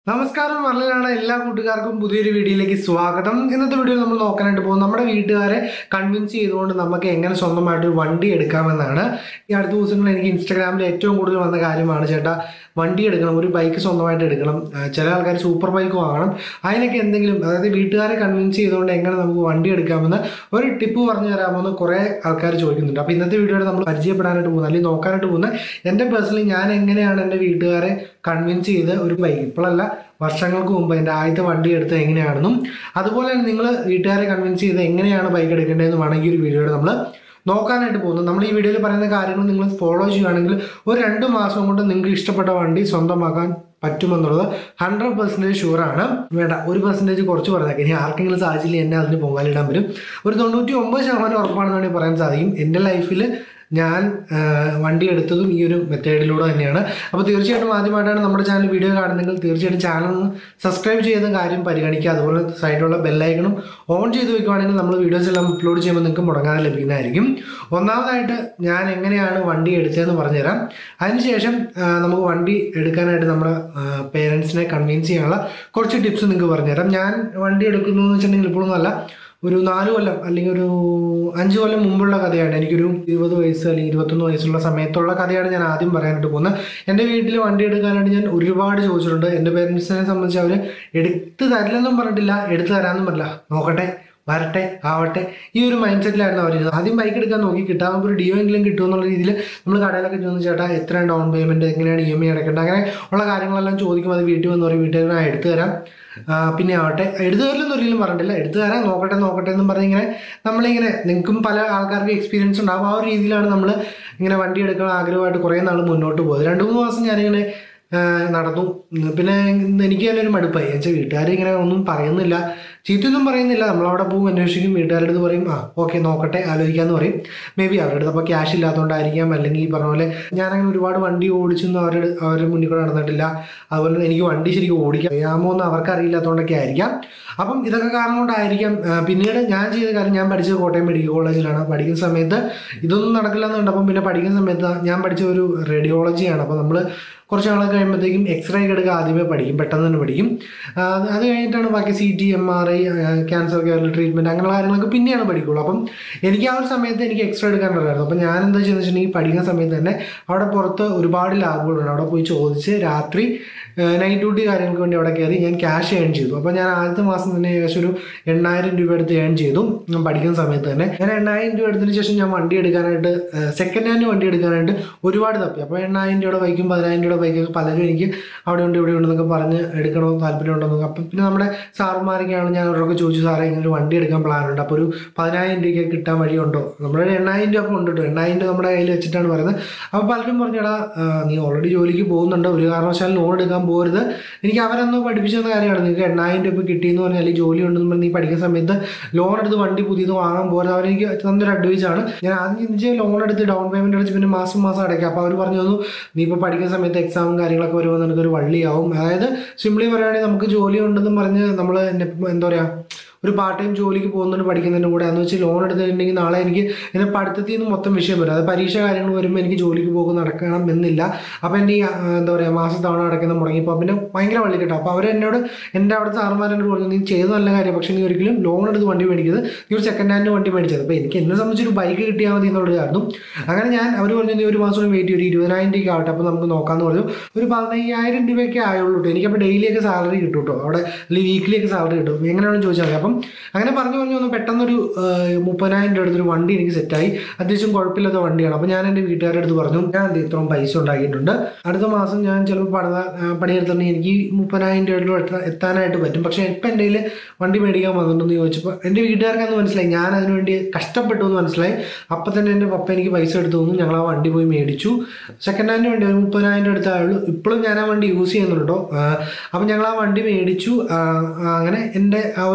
നമസ്കാരം മറലിലാണ് എല്ലാ കൂട്ടുകാർക്കും പുതിയൊരു വീഡിയോയിലേക്ക് സ്വാഗതം ഇന്നത്തെ വീഡിയോയിൽ നമ്മൾ നോക്കാനായിട്ട് പോകും നമ്മുടെ വീട്ടുകാരെ കൺവിൻസ് ചെയ്തുകൊണ്ട് നമുക്ക് എങ്ങനെ സ്വന്തമായിട്ട് ഒരു വണ്ടി എടുക്കാമെന്നാണ് ഈ അടുത്ത ദിവസങ്ങളിൽ എനിക്ക് ഇൻസ്റ്റാഗ്രാമിൽ ഏറ്റവും കൂടുതൽ വന്ന കാര്യമാണ് ചേട്ടാ വണ്ടി എടുക്കണം ഒരു ബൈക്ക് സ്വന്തമായിട്ട് എടുക്കണം ആ, ചില ആൾക്കാർ സൂപ്പർ ബൈക്ക് വാങ്ങണം അതിനൊക്കെ എന്തെങ്കിലും അതായത് വീട്ടുകാരെ കൺവിൻസ് ചെയ്തുകൊണ്ട് എങ്ങനെ നമുക്ക് വണ്ടി എടുക്കാമെന്ന് ഒരു ടിപ്പ് പറഞ്ഞു തരാമെന്ന് കുറേ ആൾക്കാർ ചോദിക്കുന്നുണ്ട് അപ്പോൾ ഇന്നത്തെ വീഡിയോയിൽ നമ്മൾ പരിചയപ്പെടാനായിട്ട് പോകുന്നത് അല്ലെങ്കിൽ നോക്കാനായിട്ട് പോകുന്നത് എൻ്റെ പേഴ്സണലി ഞാൻ എങ്ങനെയാണ് എൻ്റെ വീട്ടുകാരെ കൺവിൻസ് ചെയ്ത് ഒരു ബൈക്ക് ഇപ്പോഴല്ല വർഷങ്ങൾക്ക് മുമ്പ് എൻ്റെ ആദ്യത്തെ വണ്ടി എടുത്ത് എങ്ങനെയാണെന്നും അതുപോലെ തന്നെ നിങ്ങൾ വീട്ടുകാരെ കൺവിൻസ് ചെയ്ത് എങ്ങനെയാണ് ബൈക്ക് എടുക്കേണ്ടതെന്ന് വേണമെങ്കിൽ ഈ ഒരു വീഡിയോയിൽ നമ്മൾ നോക്കാനായിട്ട് പോകുന്നു നമ്മൾ ഈ വീഡിയോയിൽ പറയുന്ന കാര്യങ്ങൾ നിങ്ങൾ ഫോളോ ചെയ്യുകയാണെങ്കിൽ ഒരു രണ്ട് മാസം കൊണ്ട് നിങ്ങൾക്ക് ഇഷ്ടപ്പെട്ട വണ്ടി സ്വന്തമാക്കാൻ പറ്റുമെന്നുള്ളത് ഹൺഡ്രഡ് പെർസെൻറ്റേജ് ഷുവറാണ് വേണ്ട ഒരു പെർസെൻറ്റേജ് കുറച്ച് പറഞ്ഞേക്കാം ഇനി ആർക്കെങ്കിലും സാഹചര്യം എന്നെ അതിന് പൊങ്കാലിടാൻ വരും ഒരു തൊണ്ണൂറ്റി ഒമ്പത് ശതമാനം ഉറപ്പാണെന്ന് വേണമെങ്കിൽ പറയാൻ സാധിക്കും എൻ്റെ ലൈഫിൽ ഞാൻ ആ, വണ്ടി എടുത്തതും ഈ ഒരു മെത്തേഡിലൂടെ തന്നെയാണ് അപ്പോൾ തീർച്ചയായിട്ടും ആദ്യമായിട്ടാണ് നമ്മുടെ ചാനൽ വീഡിയോ കാണുന്നെങ്കിൽ തീർച്ചയായിട്ടും ചാനൽ ഒന്ന് സബ്സ്ക്രൈബ് ചെയ്ത കാര്യം പരിഗണിക്കുക അതുപോലെ സൈഡിലുള്ള ബെല്ലൈക്കണും ഓൺ ചെയ്ത് വെക്കുവാണെങ്കിൽ നമ്മൾ വീഡിയോസ് എല്ലാം അപ്ലോഡ് ചെയ്യുമ്പോൾ നിങ്ങൾക്ക് മുടങ്ങാതെ ലഭിക്കുന്നതായിരിക്കും ഒന്നാമതായിട്ട് ഞാൻ എങ്ങനെയാണ് വണ്ടി എടുത്തതെന്ന് പറഞ്ഞുതരാം അതിനുശേഷം ആ, നമുക്ക് വണ്ടി എടുക്കാനായിട്ട് നമ്മുടെ പേരൻസിനെ കൺവിൻസ് ചെയ്യാനുള്ള കുറച്ച് ടിപ്സ് നിങ്ങൾക്ക് പറഞ്ഞുതരാം ഞാൻ വണ്ടി എടുക്കുന്നു എന്ന് വെച്ചിട്ടുണ്ടെങ്കിൽ ഇപ്പോഴൊന്നുമല്ല ഒരു നാല് കൊല്ലം അല്ലെങ്കിൽ ഒരു അഞ്ച് കൊല്ലം മുമ്പുള്ള കഥയാണ് എനിക്കൊരു ഇരുപത് വയസ്സ് അല്ലെങ്കിൽ ഇരുപത്തൊന്ന് വയസ്സുള്ള സമയത്തുള്ള കഥയാണ് ഞാൻ ആദ്യം പറയാനായിട്ട് പോകുന്നത് എൻ്റെ വീട്ടിൽ വണ്ടി എടുക്കാനായിട്ട് ഞാൻ ഒരുപാട് ചോദിച്ചിട്ടുണ്ട് എൻ്റെ പേരൻസിനെ സംബന്ധിച്ച് അവർ എടുത്ത് തരില്ലെന്നും പറഞ്ഞിട്ടില്ല എടുത്തു തരാമെന്നും പറഞ്ഞില്ല നോക്കട്ടെ വരട്ടെ ആവട്ടെ ഈ ഒരു മൈൻഡ് സെറ്റിലായിരുന്നു അവർ ആദ്യം ബൈക്ക് എടുക്കാൻ നോക്കി കിട്ടാകുമ്പോൾ ഒരു ഡിയോ എങ്കിലും കിട്ടുമെന്നുള്ള രീതിയിൽ നമ്മൾ കടയിലൊക്കെ ചോദിച്ചു ചേട്ടാ എത്രയാണ് ഡൗൺ പേയ്മെൻറ്റ് എങ്ങനെയാണ് ഇ എം ഐ അടക്കേണ്ടത് അങ്ങനെ ഉള്ള കാര്യങ്ങളെല്ലാം ചോദിക്കുമ്പോൾ അത് വീട്ടിൽ വന്ന് പറയും വീട്ടുകാർ ഞാൻ എടുത്തു തരാം ആ, പിന്നെ ആവട്ടെ എടുത്തു തരില്ലെന്ന് ഒരിക്കലും പറഞ്ഞിട്ടില്ല എടുത്തു തരാം നോക്കട്ടെ നോക്കട്ടെ എന്നും പറഞ്ഞ് ഇങ്ങനെ നമ്മളിങ്ങനെ നിങ്ങൾക്കും പല ആൾക്കാർക്ക് എക്സ്പീരിയൻസ് ഉണ്ടാകും ആ ഒരു രീതിയിലാണ് നമ്മൾ ഇങ്ങനെ വണ്ടി എടുക്കാൻ ആഗ്രഹമായിട്ട് കുറേ നാൾ മുന്നോട്ട് പോയത് രണ്ട് മൂന്ന് മാസം ഞാനിങ്ങനെ ആ, നടന്നു ഉം, പിന്നെ എനിക്ക് തന്നെ ഒരു മടുപ്പായി വെച്ചാൽ വീട്ടുകാർ ഇങ്ങനെ ഒന്നും പറയുന്നില്ല ചീത്തൊന്നും പറയുന്നില്ല നമ്മളവിടെ പോകും അന്വേഷിക്കും വീട്ടുകാരുടെ അടുത്ത് പറയും ആ ഓക്കെ നോക്കട്ടെ ആലോചിക്കാമെന്ന് പറയും മേ ബി അവരുടെ അടുത്ത് അപ്പോൾ ക്യാഷ് ഇല്ലാത്തതുകൊണ്ടായിരിക്കാം അല്ലെങ്കിൽ ഈ പറഞ്ഞ പോലെ ഞാനങ്ങനെ ഒരുപാട് വണ്ടി ഓടിച്ചൊന്നും അവരുടെ അവരുടെ മുന്നിൽ കൂടെ നടന്നിട്ടില്ല അതുപോലെ തന്നെ എനിക്ക് വണ്ടി ശരിക്കും ഓടിക്കാൻ അറിയാമോ എന്ന് അവർക്ക് അറിയില്ലാത്തതുകൊണ്ടൊക്കെ ആയിരിക്കാം അപ്പം ഇതൊക്കെ കാരണം കൊണ്ടായിരിക്കാം ആ, പിന്നീട് ഞാൻ ചെയ്ത കാര്യം ഞാൻ പഠിച്ചത് കോട്ടയം മെഡിക്കൽ കോളേജിലാണ് പഠിക്കുന്ന സമയത്ത് ഇതൊന്നും നടക്കില്ല എന്ന് കണ്ടപ്പം പിന്നെ പഠിക്കുന്ന സമയത്ത് ഞാൻ പഠിച്ച ഒരു റേഡിയോളജിയാണ് അപ്പോൾ നമ്മൾ കുറച്ച് നാളൊക്കെ കഴിയുമ്പോഴത്തേക്കും എക്സ്റേ ഒക്കെ എടുക്കുക ആദ്യമേ പഠിക്കും പെട്ടെന്ന് തന്നെ പഠിക്കും ആ, അത് അത് കഴിഞ്ഞിട്ടാണ് ബാക്കി C T M R I cancer care treatment അങ്ങനെയുള്ള കാര്യങ്ങളൊക്കെ പിന്നെയാണ് പഠിക്കുള്ളൂ അപ്പം എനിക്ക് ആ ഒരു സമയത്ത് എനിക്ക് എക്സ്റേ എടുക്കാനുണ്ടായിരുന്നു അപ്പം ഞാൻ എന്താ ചെയ്യുന്നത് വെച്ചിട്ടുണ്ടെങ്കിൽ പഠിക്കുന്ന സമയത്ത് തന്നെ അവിടെ പുറത്ത് ഒരുപാട് ലാബുകളുണ്ട് അവിടെ പോയി ചോദിച്ച് രാത്രി നൈറ്റ് ഡ്യൂട്ടി കാര്യങ്ങൾക്ക് വേണ്ടി അവിടെ കയറി ഞാൻ ക്യാഷ് ഏൺ ചെയ്തു അപ്പോൾ ഞാൻ ആദ്യത്തെ മാസം തന്നെ ഏകദേശം ഒരു എണ്ണായിരം രൂപ എടുത്ത് ഏൺ ചെയ്തു ഞാൻ പഠിക്കുന്ന സമയത്ത് തന്നെ ഞാൻ എണ്ണായിരം രൂപ എടുത്തതിന് ശേഷം ഞാൻ വണ്ടി എടുക്കാനായിട്ട് സെക്കൻഡ് ഹാൻഡ് വണ്ടി എടുക്കാനായിട്ട് ഒരുപാട് തപ്പി അപ്പോൾ എണ്ണായിരം രൂപയുടെ ബൈക്കും പതിനായിരം രൂപയുടെ ബൈക്കൊക്കെ പലരും എനിക്ക് അവിടെ ഉണ്ട് ഇവിടെ ഉണ്ടെന്നൊക്കെ പറഞ്ഞ് എടുക്കണോ താല്പര്യം ഉണ്ടെന്നൊക്കെ അപ്പം പിന്നെ നമ്മുടെ സാറുമാരൊക്കെയാണ് ഞാൻ അവരോടൊക്കെ ചോദിച്ചു സാറേ ഇങ്ങനെ ഒരു വണ്ടി എടുക്കാൻ പ്ലാൻ ഉണ്ട് അപ്പോൾ ഒരു പതിനായിരം രൂപയ്ക്ക് കിട്ടാൻ വഴിയുണ്ടോ നമ്മുടെ ഒരു എണ്ണായിരം രൂപ അപ്പോൾ ഉണ്ട് കേട്ടോ എണ്ണായിരം രൂപ നമ്മുടെ കയ്യിൽ വെച്ചിട്ടാണ് പറയുന്നത് അപ്പോൾ പലരും പറഞ്ഞടാ നീ ഓൾറെഡി ജോലിക്ക് പോകുന്നുണ്ട് ഒരു കാരണവശാലും ലോൺ എടുക്കാൻ പോരുത് എനിക്ക് അവരൊന്ന് പഠിപ്പിച്ചു തന്ന കാര്യമാണ് നിങ്ങൾക്ക് എണ്ണായിരം രൂപ കിട്ടിയെന്ന് പറഞ്ഞാൽ അല്ലെങ്കിൽ ജോലി ഉണ്ടെന്ന് പറഞ്ഞ് നീ പഠിക്കുന്ന സമയത്ത് ലോൺ എടുത്ത് വണ്ടി പുതിയത് വാങ്ങാൻ പോരുത് അവരെനിക്ക് തന്നൊരു അഡ്വൈസ് ആണ് ഞാൻ ആദ്യം ചിന്തിച്ച് ലോൺ എടുത്ത് ഡൗൺ പേയ്മെന്റ് അടിച്ച് പിന്നെ മാസം മാസം അടയ്ക്കാം അപ്പോൾ അവർ പറഞ്ഞു തന്നു നീ ഇപ്പോൾ പഠിക്കുന്ന സമയത്ത് എക്സാമും കാര്യങ്ങളൊക്കെ വരുമ്പോൾ നിനക്കൊരു വള്ളിയാവും അതായത് സിംപ്ലി പറയുകയാണെങ്കിൽ നമുക്ക് ജോലി ഉണ്ടെന്നും പറഞ്ഞ് നമ്മൾ എന്താ പറയുക ഒരു പാർട്ട് ടൈം ജോലിക്ക് പോകുന്നതിന് പഠിക്കുന്നതിൻ്റെ കൂടെ എന്ന് വെച്ചാൽ ലോൺ എടുത്തിട്ടുണ്ടെങ്കിൽ നാളെ എനിക്ക് എൻ്റെ പഠിത്തത്തിൽ നിന്ന് മൊത്തം വിഷയം വരും അത് പരീക്ഷ കാര്യങ്ങൾ വരുമ്പോൾ എനിക്ക് ജോലിക്ക് പോകും നടക്കണം എന്നില്ല അപ്പോൾ എൻ്റെ ഈ ആ, എന്താ പറയുക മാസത്തവണ അടയ്ക്കുന്ന മുടങ്ങിയപ്പോൾ പിന്നെ ഭയങ്കര വള്ളി കിട്ടും അപ്പോൾ അവർ എന്നോട് എൻ്റെ അവിടുത്തെ സാറുമാർ എന്നോട് പറഞ്ഞു നീ ചെയ്ത് നല്ല കാര്യം പക്ഷേ നീ ഒരിക്കലും ലോൺ എടുത്ത് വണ്ടി മേടിക്കരുത് നീ ഒരു സെക്കൻഡ് ഹാൻഡ് വണ്ടി മേടിച്ചത് അപ്പോൾ എനിക്ക് എന്നെ സംബന്ധിച്ച് ഒരു ബൈക്ക് കിട്ടിയാൽ മതി എന്നുള്ളതായിരുന്നു അങ്ങനെ ഞാൻ അവർ പറഞ്ഞു നീ ഒരു മാസം കൂടി വെയിറ്റ് ചെയ്യും ഒരു ഇരുപതിനായിരം രൂപയ്ക്ക് ആവട്ടെ അപ്പോൾ നമുക്ക് നോക്കാമെന്ന് പറഞ്ഞു ഒരു പതിനയ്യായിരം രൂപയൊക്കെ ആയുള്ളൂ കേട്ടോ എനിക്കപ്പോൾ ഡെയിലിയൊക്കെ സാലറി കിട്ടും കേട്ടോ അവിടെ അല്ലെങ്കിൽ വീക്കിലി ഒക്കെ സാലറി കിട്ടും എങ്ങനെയാണെന്ന് ചോദിച്ചാൽ മതി അപ്പം അങ്ങനെ പറഞ്ഞു പറഞ്ഞു വന്ന് പെട്ടെന്നൊരു ആ, മുപ്പതിനായിരം രൂപ എടുത്തൊരു വണ്ടി എനിക്ക് സെറ്റായി അത്യാവശ്യം കുഴപ്പമില്ലാത്ത വണ്ടിയാണ് അപ്പോൾ ഞാൻ എൻ്റെ വീട്ടുകാരുടെ അടുത്ത് പറഞ്ഞു ഞാൻ ദേ ഇത്രയും പൈസ ഉണ്ടാക്കിയിട്ടുണ്ട് അടുത്ത മാസം ഞാൻ ചിലപ്പോൾ പണിത പണിയെടുത്തിട്ടുണ്ടെങ്കിൽ എനിക്ക് ഈ മുപ്പതിനായിരം രൂപയിലും എത്ത- എത്താനായിട്ട് പറ്റും പക്ഷേ ഇപ്പം എൻ്റെ കയ്യിൽ വണ്ടി മേടിക്കാൻ വന്നിട്ടുണ്ടെന്ന് ചോദിച്ചപ്പോൾ എൻ്റെ വീട്ടുകാർക്ക് അന്ന് മനസ്സിലായി ഞാൻ അതിനുവേണ്ടി കഷ്ടപ്പെട്ടു എന്ന് മനസ്സിലായി അപ്പം തന്നെ എൻ്റെ പപ്പ എനിക്ക് പൈസ എടുത്തു തന്നു ഞങ്ങൾ ആ വണ്ടി പോയി മേടിച്ചു സെക്കൻഡ് ഹാൻഡ് വണ്ടി ഒരു മുപ്പതിനായിരം രൂപ എടുത്തായുള്ളൂ ഇപ്പോഴും ഞാൻ ആ വണ്ടി യൂസ് ചെയ്യുന്നുണ്ട് കേട്ടോ അപ്പം ഞങ്ങൾ ആ വണ്ടി മേടിച്ചു ആ, ആ, അങ്ങനെ എൻ്റെ ആ ഒരു ഡ്രീം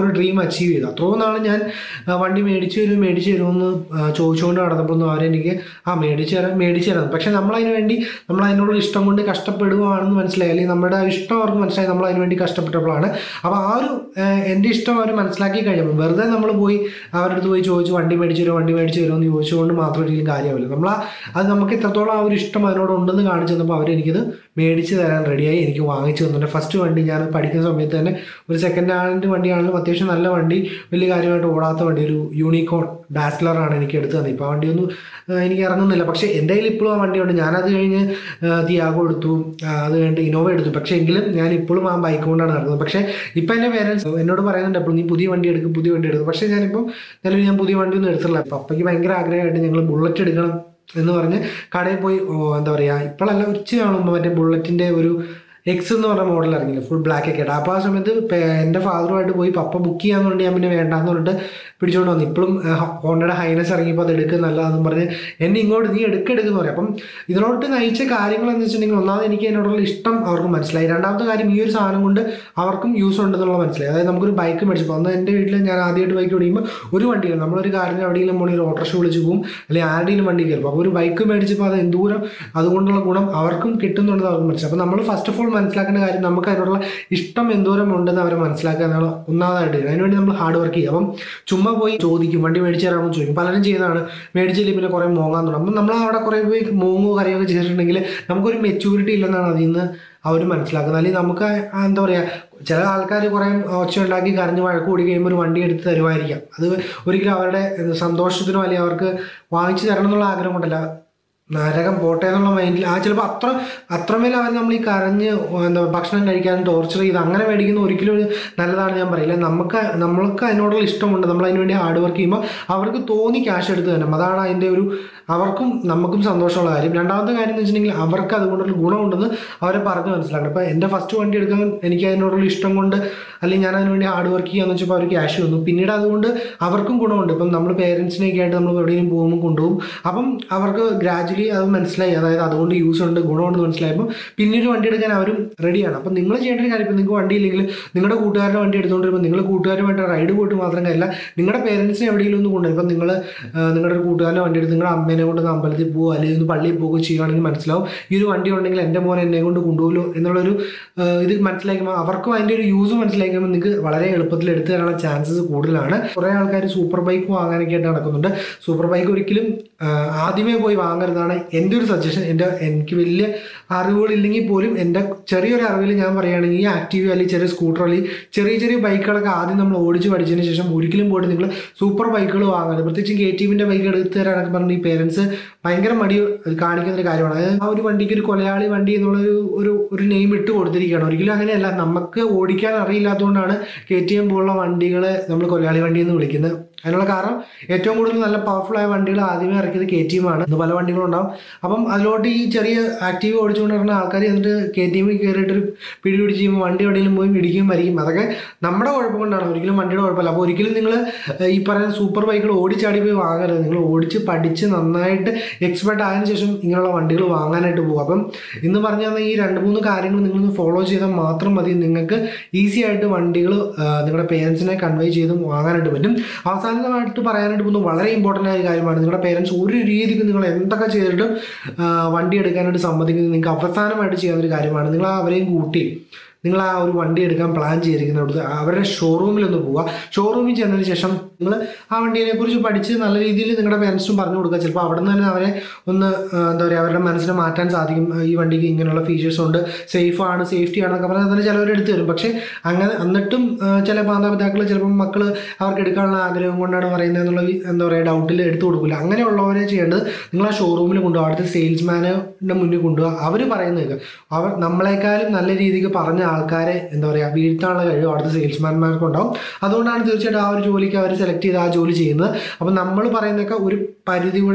അച്ചീവ് ചെയ്തു അത്രയും നാൾ ഞാൻ ആ, വണ്ടി മേടിച്ചു തരും മേടിച്ചു തരുമെന്ന് ആ, ചോദിച്ചുകൊണ്ട് നടന്നപ്പോഴൊന്നും അവരെനിക്ക് ആ മേടിച്ചു തരാം മേടിച്ചു തരാം പക്ഷെ നമ്മളതിന് വേണ്ടി നമ്മൾ അതിനോടുള്ള ഇഷ്ടം കൊണ്ട് കഷ്ടപ്പെടുകയാണെന്ന് മനസ്സിലായി അല്ലെങ്കിൽ നമ്മുടെ ആ ഇഷ്ടം അവർക്ക് മനസ്സിലായി നമ്മൾ അതിന് വേണ്ടി കഷ്ടപ്പെട്ടപ്പോഴാണ് അപ്പോൾ ആ ഒരു ആ, എൻ്റെ ഇഷ്ടം അവർ മനസ്സിലാക്കി കഴിഞ്ഞപ്പോൾ വെറുതെ നമ്മൾ പോയി അവരുടെ അടുത്ത് പോയി ചോദിച്ചു വണ്ടി മേടിച്ചു തരുമോ വണ്ടി മേടിച്ചു തരുമോ എന്ന് ചോദിച്ചുകൊണ്ട് മാത്രം ഒരിക്കലും കാര്യമാവില്ല നമ്മൾ ആ അത് നമുക്ക് എത്രത്തോളം ആ ഒരു ഇഷ്ടം അതിനോട് ഉണ്ടെന്ന് കാണിച്ചു തന്നപ്പോൾ അവരെനിക്കത് മേടിച്ച് തരാൻ റെഡിയായി എനിക്ക് വാങ്ങിച്ചു തന്നു ഫസ്റ്റ് വണ്ടി ഞാൻ പഠിക്കുന്ന സമയത്ത് തന്നെ ഒരു സെക്കൻഡ് ഹാൻഡ് വണ്ടിയാണെങ്കിലും അത്യാവശ്യം നല്ല വണ്ടി വലിയ കാര്യമായിട്ട് ഓടാത്ത വണ്ടി ഒരു യൂണിക്കോൺ ബാച്ചിലറാണ് എനിക്ക് എടുത്ത് തന്നത് ഇപ്പോൾ ആ വണ്ടിയൊന്നും ആ, എനിക്ക് ഇറങ്ങുന്നില്ല പക്ഷേ എൻ്റെ കയ്യിൽ ഇപ്പോഴും ആ വണ്ടിയുണ്ട് ഞാനത് കഴിഞ്ഞ് തിയാഗോ എടുത്തു ആ, അത് കഴിഞ്ഞിട്ട് ഇനോവ എടുത്തു പക്ഷേ എങ്കിലും ഞാൻ ഇപ്പോഴും ആ ബൈക്ക് കൊണ്ടാണ് നടക്കുന്നത് പക്ഷേ ഇപ്പം എൻ്റെ പേരൻസ് എന്നോട് പറയുന്നുണ്ട് അപ്പോൾ നീ പുതിയ വണ്ടി എടുക്കും പുതിയ വണ്ടി എടുക്കും പക്ഷേ ഞാനിപ്പം നിലവിൽ ഞാൻ പുതിയ വണ്ടി ഒന്നും എടുത്തിട്ടില്ല അപ്പം അപ്പയ്ക്ക് ഭയങ്കര ആഗ്രഹമായിട്ട് ഞങ്ങൾ ബുള്ളറ്റ് എടുക്കണം എന്ന് പറഞ്ഞ് കടയിൽ പോയി ഓ, എന്താ പറയുക ഇപ്പോഴല്ല ഉച്ചയാണ് മുമ്പ് മറ്റേ ബുള്ളറ്റിൻ്റെ ഒരു എക്സ് എന്ന് പറഞ്ഞ മോഡൽ ഇറങ്ങില്ല ഫുൾ ബ്ലാക്ക് ഒക്കെ ഇടാം അപ്പോൾ ആ സമയത്ത് പേ- എൻ്റെ ഫാദറുമായിട്ട് പോയി പപ്പ ബുക്ക് ചെയ്യാന്ന് പറഞ്ഞിട്ട് ഞാൻ പിന്നെ വേണ്ടാന്ന് പറഞ്ഞിട്ട് പിടിച്ചുകൊണ്ട് വന്നു ഇപ്പോഴും ഹോണ്ടയുടെ ഹൈനസ് ഇറങ്ങിയപ്പോൾ അത് എടുക്കുക നല്ലതാണെന്ന് പറഞ്ഞ് എന്നെ ഇങ്ങോട്ട് നീ എടുക്കെടുക്കുന്നു പറയും അപ്പം ഇതിലോട്ട് നയിച്ച കാര്യങ്ങൾ എന്ന് വെച്ചിട്ടുണ്ടെങ്കിൽ ഒന്നാമത് എനിക്ക് അതിനോടുള്ള ഇഷ്ടം അവർക്ക് മനസ്സിലായി രണ്ടാമത്തെ കാര്യം ഈ ഒരു സാധനം കൊണ്ട് അവർക്കും യൂസ് ഉണ്ടെന്നുള്ളത് മനസ്സിലായി അതായത് നമുക്കൊരു ബൈക്ക് മേടിച്ചപ്പോൾ അന്ന് എൻ്റെ വീട്ടിൽ ഞാൻ ആദ്യമായിട്ട് ബൈക്ക് ഓടിക്കുമ്പോൾ ഒരു വണ്ടിയില്ല നമ്മളൊരു കാറിന് എവിടെയെങ്കിലും പോയി ഒരു ഓട്ടോറിക്ഷ വിളിച്ച് പോകും അല്ലെങ്കിൽ ആരുടെയും വണ്ടി കയറും അപ്പോൾ ഒരു ബൈക്ക് മേടിച്ചപ്പോൾ അത് എന്തോരം അതുകൊണ്ടുള്ള ഗുണം അവർക്കും കിട്ടുന്നുണ്ടെന്ന് അവർക്ക് മനസ്സിലായി അപ്പോൾ നമ്മൾ ഫസ്റ്റ് ഓഫ് ഓൾ മനസ്സിലാക്കേണ്ട കാര്യം നമുക്ക് അതിനോടുള്ള ഇഷ്ടം എന്തോരം ഉണ്ടെന്ന് അവരെ മനസ്സിലാക്കുക എന്നാണ് ഒന്നാമതായിട്ട് അതിനുവേണ്ടി നമ്മൾ ഹാർഡ് വർക്ക് ചെയ്യും അപ്പം ചുമ്മാ പോയി ചോദിക്കും വണ്ടി മേടിച്ചു തരാമോ എന്ന് ചോദിക്കും പലരും ചെയ്യുന്നതാണ് മേടിച്ചില്ലെങ്കിൽ പിന്നെ കുറേ മോങ്ങാൻ തുടങ്ങും അപ്പം നമ്മൾ അവിടെ കുറേ പോയി മോങ്ങോ കറിയൊക്കെ ചെയ്തിട്ടുണ്ടെങ്കിൽ നമുക്കൊരു മെച്യൂരിറ്റി ഇല്ലെന്നാണ് അതിൽ നിന്ന് അവർ മനസ്സിലാക്കുന്നത് അല്ലെങ്കിൽ നമുക്ക് ആ എന്താ പറയുക ചില ആൾക്കാർ കുറേ ഒച്ച ഉണ്ടാക്കി കരഞ്ഞ് വഴക്ക് കൂടി കഴിയുമ്പോൾ ഒരു വണ്ടി എടുത്ത് തരുമായിരിക്കാം അത് ഒരിക്കലും അവരുടെ സന്തോഷത്തിനോ അല്ലെങ്കിൽ അവർക്ക് വാങ്ങിച്ചു തരണം എന്നുള്ള ആഗ്രഹം കൊണ്ടല്ല നരകം പോട്ടെ എന്നുള്ള മൈൻഡിൽ ആ ചിലപ്പോൾ അത്ര അത്രമേൽ അവർ നമ്മൾ ഈ കരഞ്ഞ് എന്താ ഭക്ഷണം കഴിക്കാൻ ടോർച്ചർ ചെയ്ത് അങ്ങനെ മേടിക്കുന്ന ഒരിക്കലും ഒരു നല്ലതാണ് ഞാൻ പറയില്ല നമുക്ക് നമ്മൾക്ക് അതിനോടുള്ള ഇഷ്ടമുണ്ട് നമ്മൾ അതിന് വേണ്ടി ഹാർഡ് വർക്ക് ചെയ്യുമ്പോൾ അവർക്ക് തോന്നി ക്യാഷ് എടുത്ത് തരണം അതാണ് അതിൻ്റെ ഒരു അവർക്കും നമുക്കും സന്തോഷമുള്ള കാര്യം രണ്ടാമത്തെ കാര്യം എന്ന് വെച്ചിട്ടുണ്ടെങ്കിൽ അവർക്ക് അതുകൊണ്ടുള്ള ഗുണമുണ്ടെന്ന് അവരെ പറഞ്ഞ് മനസ്സിലാക്കണം ഇപ്പോൾ എൻ്റെ ഫസ്റ്റ് വണ്ടി എടുക്കാൻ എനിക്ക് അതിനോടുള്ള ഇഷ്ടം കൊണ്ട് അല്ലെങ്കിൽ ഞാൻ അതിന് വേണ്ടി ഹാർഡ് വർക്ക് ചെയ്യാന്ന് വെച്ചപ്പോൾ അവർ ക്യാഷ് തന്നു പിന്നീട് അതുകൊണ്ട് അവർക്കും ഗുണമുണ്ട് ഇപ്പം നമ്മൾ പേരൻസിനെയൊക്കെ ആയിട്ട് നമ്മൾ എവിടെയെങ്കിലും പോകുമ്പോൾ കൊണ്ടുപോകും അപ്പം അവർക്ക് ഗ്രാജുവലി അത് മനസ്സിലായി അതായത് അതുകൊണ്ട് യൂസ് ഉണ്ട് ഗുണമുണ്ടെന്ന് മനസ്സിലായപ്പോൾ പിന്നീട് വണ്ടി എടുക്കാൻ അവരും റെഡിയാണ് അപ്പം നിങ്ങൾ ചെയ്യേണ്ട ഒരു കാര്യം ഇപ്പം നിങ്ങൾക്ക് വണ്ടി ഇല്ലെങ്കിൽ നിങ്ങളുടെ കൂട്ടുകാരുടെ വണ്ടി എടുത്തുകൊണ്ട് വരുമ്പോൾ നിങ്ങൾ കൂട്ടുകാരുമായിട്ട് റൈഡ് പോയിട്ട് മാത്രം കാര്യമില്ല നിങ്ങളുടെ പേരൻസിനെ എവിടെയെങ്കിലും ഒന്ന് കൊണ്ടുപോയി ഇപ്പം നിങ്ങൾ നിങ്ങളുടെ ഒരു കൂട്ടുകാരൻ്റെ വണ്ടി എടുത്ത് നിങ്ങളുടെ അമ്മേനെ കൊണ്ട് ഒന്ന് അമ്പലത്തിൽ പോകുക അല്ലെങ്കിൽ ഒന്ന് പള്ളിയിൽ പോകുകയോ ചെയ്യുകയാണെങ്കിൽ മനസ്സിലാവും ഈ ഒരു വണ്ടി ഉണ്ടെങ്കിൽ എൻ്റെ മോൻ എന്നെ കൊണ്ട് കൊണ്ടുപോകുമല്ലോ എന്നുള്ളൊരു ആ, ഇത് മനസ്സിലാക്കുമ്പോൾ അവർക്കും അതിൻ്റെ ഒരു യൂസ് മനസ്സിലാക്കുമ്പോൾ നിങ്ങൾക്ക് വളരെ എളുപ്പത്തിൽ എടുത്തു തരാനുള്ള ചാൻസസ് കൂടുതലാണ് കുറേ ആൾക്കാർ സൂപ്പർ ബൈക്ക് വാങ്ങാനൊക്കെ ആയിട്ട് നടക്കുന്നുണ്ട് സൂപ്പർ ബൈക്ക് ഒരിക്കലും ആ, ആദ്യമേ പോയി വാങ്ങരുതാണ് എൻ്റെ ഒരു സജഷൻ എൻ്റെ എനിക്ക് വലിയ അറിവുകളില്ലെങ്കിൽ പോലും എൻ്റെ ചെറിയൊരു അറിവിൽ ഞാൻ പറയുകയാണെങ്കിൽ ഈ ആക്റ്റീവ് അല്ലെങ്കിൽ ചെറിയ സ്കൂട്ടർ അല്ലെങ്കിൽ ചെറിയ ചെറിയ ബൈക്കുകളൊക്കെ ആദ്യം നമ്മൾ ഓടിച്ച് പഠിച്ചതിന് ശേഷം ഒരിക്കലും പോയിട്ട് നിങ്ങൾ സൂപ്പർ ബൈക്കുകൾ വാങ്ങരുത് പ്രത്യേകിച്ച് കെ ടി എമ്മിൻ്റെ ബൈക്ക് എടുത്തു തരാനൊക്കെ പറഞ്ഞ് ഈ പേരൻസ് ഭയങ്കര മടി കാണിക്കുന്ന ഒരു കാര്യമാണ് അതായത് ആ ഒരു വണ്ടിക്ക് ഒരു കൊലയാളി വണ്ടി എന്നുള്ള ഒരു ഒരു ഒരു നെയിം ഇട്ട് കൊടുത്തിരിക്കുകയാണ് ഒരിക്കലും അങ്ങനെയല്ല നമുക്ക് ഓടിക്കാൻ അറിയില്ലാത്തതുകൊണ്ടാണ് കെ ടി എം പോലുള്ള വണ്ടികളെ നമ്മൾ കൊലയാളി വണ്ടി എന്ന് വിളിക്കുന്നത് അതിനുള്ള കാരണം ഏറ്റവും കൂടുതൽ നല്ല പവർഫുൾ ആയ വണ്ടികൾ ആദ്യമേ ഇറക്കിയത് കെ ടി എം ആണ് ഇന്ന് പല വണ്ടികളും ഉണ്ടാവും അപ്പം അതിലോട്ട് ഈ ചെറിയ ആക്റ്റീവ് ഓടിച്ചുകൊണ്ട് വരുന്ന ആൾക്കാർ എന്നിട്ട് കെ ടി എമ്മിൽ കയറിയിട്ടൊരു പിടി പിടിച്ച് ചെയ്യുമ്പോൾ വണ്ടി എവിടെയെങ്കിലും പോയി ഇടിക്കുകയും വരികയും അതൊക്കെ നമ്മുടെ കുഴപ്പം കൊണ്ടാണ് ഒരിക്കലും വണ്ടിയുടെ കുഴപ്പമില്ല അപ്പോൾ ഒരിക്കലും നിങ്ങൾ ഈ പറയുന്ന സൂപ്പർ ബൈക്കുകൾ ഓടിച്ചാടി പോയി വാങ്ങരുത് നിങ്ങൾ ഓടിച്ച് പഠിച്ച് നന്നായിട്ട് എക്സ്പെർട്ട് ആയതിനു ശേഷം ഇങ്ങനെയുള്ള വണ്ടികൾ വാങ്ങാനായിട്ട് പോകും അപ്പം ഇന്ന് പറഞ്ഞു തന്ന ഈ രണ്ട് മൂന്ന് കാര്യങ്ങൾ നിങ്ങളൊന്ന് ഫോളോ ചെയ്താൽ മാത്രം മതി നിങ്ങൾക്ക് ഈസി ആയിട്ട് വണ്ടികൾ നിങ്ങളുടെ പേരൻസിനെ കൺവേ ചെയ്ത് വാങ്ങാനായിട്ട് പറ്റും അവസാനമായിട്ട് പറയാനായിട്ട് പോകുന്നത് വളരെ ഇമ്പോർട്ടൻ്റ് ആയ ഒരു കാര്യമാണ് നിങ്ങളുടെ പേരൻസ് ഒരു രീതിക്ക് നിങ്ങൾ എന്തൊക്കെ ചെയ്തിട്ടും ആ, വണ്ടി എടുക്കാനായിട്ട് സമ്മതിക്കുന്നത് നിങ്ങൾക്ക് അവസാനമായിട്ട് ചെയ്യാവുന്ന ഒരു കാര്യമാണ് നിങ്ങൾ അവരെയും കൂട്ടി നിങ്ങൾ ആ ഒരു വണ്ടി എടുക്കാൻ പ്ലാൻ ചെയ്തിരിക്കുന്നിടത്ത് അവരുടെ ഷോറൂമിലൊന്ന് പോവുക ഷോറൂമിൽ ചെന്നതിന് ശേഷം നിങ്ങൾ ആ വണ്ടിയെ കുറിച്ച് പഠിച്ച് നല്ല രീതിയിൽ നിങ്ങളുടെ പേരൻസിനും പറഞ്ഞു കൊടുക്കുക ചിലപ്പോൾ അവിടെ നിന്ന് തന്നെ അവരെ ഒന്ന് ആ, എന്താ പറയുക അവരുടെ മനസ്സിനെ മാറ്റാൻ സാധിക്കും ഈ വണ്ടിക്ക് ഇങ്ങനെയുള്ള ഫീച്ചേഴ്സ് ഉണ്ട് സേഫ് ആണ് സേഫ്റ്റി ആണെന്നൊക്കെ പറഞ്ഞാൽ തന്നെ ചിലവർ എടുത്തു തരും പക്ഷേ അങ്ങനെ എന്നിട്ടും ആ, ചില മാതാപിതാക്കൾ ചിലപ്പോൾ മക്കൾ അവർക്ക് എടുക്കാനുള്ള ആഗ്രഹം കൊണ്ടാണ് പറയുന്നത് എന്നുള്ള വി- എന്താ പറയുക ഡൗട്ടിൽ എടുത്തു കൊടുക്കില്ല അങ്ങനെയുള്ളവരെ ചെയ്യേണ്ടത് നിങ്ങൾ ആ ഷോറൂമിൽ കൊണ്ടുപോകുക അവിടുത്തെ സെയിൽസ്മാൻ്റെ മുന്നിൽ കൊണ്ടുപോകുക അവർ പറയുന്നത് കേൾക്കുക. അവർ നമ്മളെക്കാളും നല്ല രീതിക്ക് പറഞ്ഞ ആൾക്കാരെ എന്താ പറയുക വീഴ്ത്താനുള്ള കഴിവ് അവിടുത്തെ സെയിൽസ്മാൻമാർക്ക് ഉണ്ടാവും അതുകൊണ്ടാണ് തീർച്ചയായിട്ടും ആ ഒരു ജോലിക്ക് അവർ സെലക്ട് ചെയ്ത് ആ ജോലി ചെയ്യുന്നത് അപ്പം നമ്മൾ പറയുന്നതൊക്കെ ഒരു പരിധിയുടെ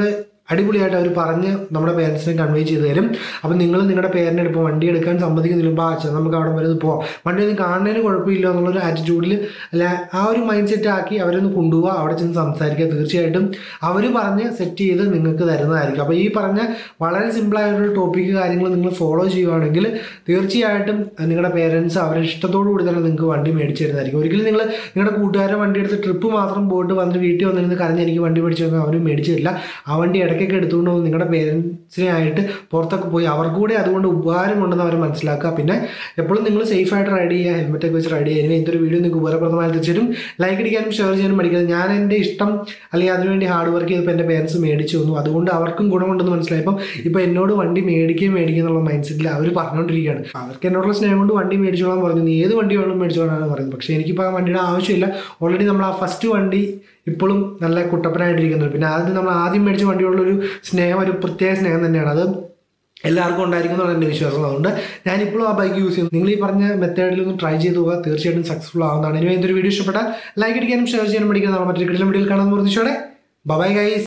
അടിപൊളിയായിട്ട് അവർ പറഞ്ഞ് നമ്മുടെ പേരൻസിനെ കൺവേ ചെയ്ത് തരും അപ്പം നിങ്ങൾ നിങ്ങളുടെ പേരൻ്റെ ഇപ്പോൾ വണ്ടി എടുക്കാൻ സമ്മതിക്കുന്നില്ല ബാ അച്ഛാ നമുക്ക് അവിടെ വരെ ഒന്ന് പോവാം വണ്ടി ഒന്നും കാണുന്നതിന് കുഴപ്പമില്ല എന്നുള്ളൊരു ആറ്റിറ്റ്യൂഡിൽ അല്ല ആ ഒരു മൈൻഡ് സെറ്റ് ആക്കി അവരൊന്ന് കൊണ്ടുപോവുക അവിടെ ചെന്ന് സംസാരിക്കുക തീർച്ചയായിട്ടും അവർ പറഞ്ഞ് സെറ്റ് ചെയ്ത് നിങ്ങൾക്ക് തരുന്നതായിരിക്കും അപ്പോൾ ഈ പറഞ്ഞ വളരെ സിമ്പിളായ ഒരു ടോപ്പിക്ക് കാര്യങ്ങൾ നിങ്ങൾ ഫോളോ ചെയ്യുവാണെങ്കിൽ തീർച്ചയായിട്ടും നിങ്ങളുടെ പേരൻസ് അവരുടെ ഇഷ്ടത്തോടു കൂടി തന്നെ നിങ്ങൾക്ക് വണ്ടി മേടിച്ചു തരുന്നതായിരിക്കും ഒരിക്കലും നിങ്ങൾ നിങ്ങളുടെ കൂട്ടുകാരുടെ വണ്ടി എടുത്ത് ട്രിപ്പ് മാത്രം പോയിട്ട് വന്നിട്ട് വീട്ടിൽ വന്നിരുന്ന് കരഞ്ഞ് എനിക്ക് വണ്ടി മേടിച്ചു തന്നാൽ അവരും മേടിച്ചു തരില്ല ആ വണ്ടി ഇടയ്ക്കൊക്കെ എടുത്തുകൊണ്ട് പോകും നിങ്ങളുടെ പേരൻസിനെ ആയിട്ട് പുറത്തൊക്കെ പോയി അവർക്ക് കൂടെ അതുകൊണ്ട് ഉപകാരമുണ്ടെന്ന് അവർ മനസ്സിലാക്കുക പിന്നെ എപ്പോഴും നിങ്ങൾ സേഫ് ആയിട്ട് റൈഡ് ചെയ്യുക ഹെൽമെറ്റ് ഒക്കെ വെച്ച് റൈഡ് ചെയ്യുക ഇതൊരു വീഡിയോ നിങ്ങൾക്ക് ഉപകാരപ്രദമായി തീർച്ചയായിട്ടും ലൈക്ക് അടിക്കാനും ഷെയർ ചെയ്യാനും പഠിക്കുന്നത് ഞാൻ എൻ്റെ ഇഷ്ടം അല്ലെങ്കിൽ അതിനുവേണ്ടി ഹാർഡ് വർക്ക് ചെയ്തപ്പോൾ എൻ്റെ പേരൻസ് മേടിച്ചു തന്നു അതുകൊണ്ട് അവർക്കും ഗുണമുണ്ടെന്ന് മനസ്സിലായപ്പം ഇപ്പോൾ എന്നോട് വണ്ടി മേടിക്കുകയും മേടിക്കുക എന്നുള്ള മൈൻഡ് സെറ്റിൽ അവർ പറഞ്ഞുകൊണ്ടിരിക്കുകയാണ് അവർക്ക് എന്നോടുള്ള സ്നേഹം കൊണ്ട് വണ്ടി മേടിച്ചോളാൻ പറഞ്ഞു നീ ഏത് വണ്ടി വേണം മേടിച്ചോളാനാണ് പറയുന്നത് പക്ഷേ എനിക്കിപ്പോൾ ആ വണ്ടിയുടെ ആവശ്യമില്ല ഓൾറെഡി നമ്മൾ ആ ഫസ്റ്റ് വണ്ടി ഇപ്പോഴും നല്ല കുട്ടപ്പനായിട്ടിരിക്കുന്നുണ്ട് പിന്നെ ആദ്യം നമ്മൾ ആദ്യം മേടിച്ച വണ്ടിയോടുള്ളൊരു സ്നേഹം ഒരു പ്രത്യേക സ്നേഹം തന്നെയാണ് അത് എല്ലാവർക്കും ഉണ്ടായിരിക്കും എന്നാണ് എൻ്റെ വിശ്വാസം അതുകൊണ്ട് ഞാനിപ്പോഴും ആ ബൈക്ക് യൂസ് ചെയ്യുന്നു നിങ്ങൾ ഈ പറഞ്ഞ മെത്തേഡിൽ ഒന്ന് ട്രൈ ചെയ്ത് പോവുക തീർച്ചയായിട്ടും സക്സസ്ഫുൾ ആവുന്നതാണ് ഇനി എന്തൊരു വീഡിയോ ഇഷ്ടപ്പെട്ടാൽ ലൈക്ക് അടിക്കാനും ഷെയർ ചെയ്യാനും പഠിക്കുന്ന മറ്റൊരു വീഡിയോയിൽ കാണാൻ പ്രതീക്ഷയോടെ ബൈ ഗൈസ്